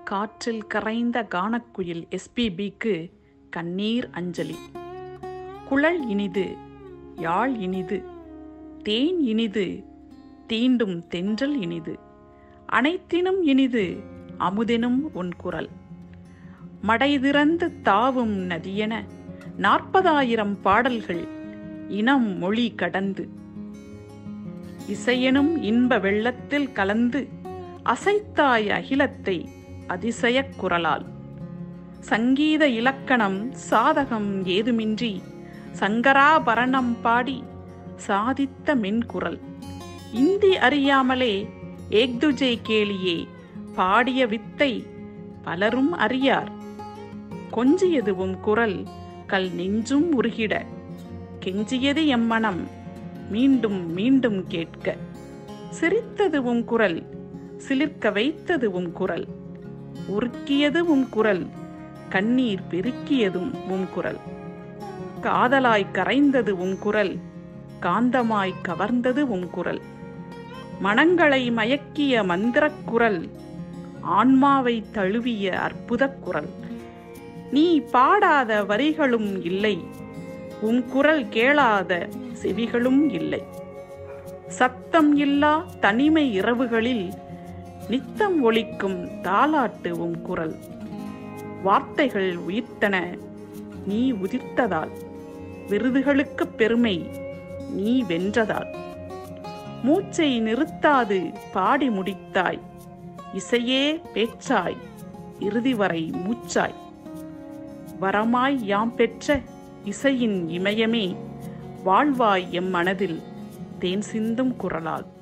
காற்றில் கரைந்த கானக்குயில் எஸ்பிபிக்கு கண்ணீர் அஞ்சலி குழல் இனிது யாழ் இனிது தேன் இனிது தீண்டும் தென்றல் இனிது அனைத்தினும் இனிது அமுதெனும் உன் குரல் மடை திறந்து தாவும் நதியென நாற்பதாயிரம் பாடல்கள் இனம் மொழி கடந்து இசையெனும் இன்ப வெள்ளத்தில் கலந்து அசைத்தாய் அகிலத்தை அதிசயக் குரலால் சங்கீத இலக்கணம் சாதகம் ஏதுமின்றி சங்கராபரணம் பாடி சாதித்த மென்குரல் இந்தி அறியாமலே ஏக்துஜை கேளியே பாடிய வித்தை பலரும் அறியார் கொஞ்சியது உம் குரல் கல் நெஞ்சும் உருகிட கெஞ்சியது எம்மனம் மீண்டும் மீண்டும் கேட்க சிரித்தது உம் குரல் சிலிர்க்க வைத்தது உம் குரல் உருக்கியது உம் குரல் கண்ணீர் பெருக்கியதும் உம் குரல் காதலாய் கரைந்தது உம் குரல் காந்தமாய் கவர்ந்தது உம் குரல் மனங்களை மயக்கிய மந்திரக் குரல் ஆன்மாவை தழுவிய அற்புதக் குரல் நீ பாடாத வரிகளும் இல்லை உன் குரல் கேளாத செவிகளும் இல்லை சத்தம் இல்லா தனிமை இரவுகளில் நித்தம் ஒலிக்கும் தாலாட்டு உம் குரல் வார்த்தைகள் உயிர்த்தன நீ உதிர்த்ததால் விருதுகளுக்குப் பெருமை நீ வென்றதால் மூச்சை நிறுத்தாது பாடி முடித்தாய் இசையே பேச்சாய் இறுதி வரை மூச்சாய் வரமாய் யாம் பெற்ற இசையின் இமயமே வாழ்வாய் எம் மனதில் தேன் சிந்தும் குரலால்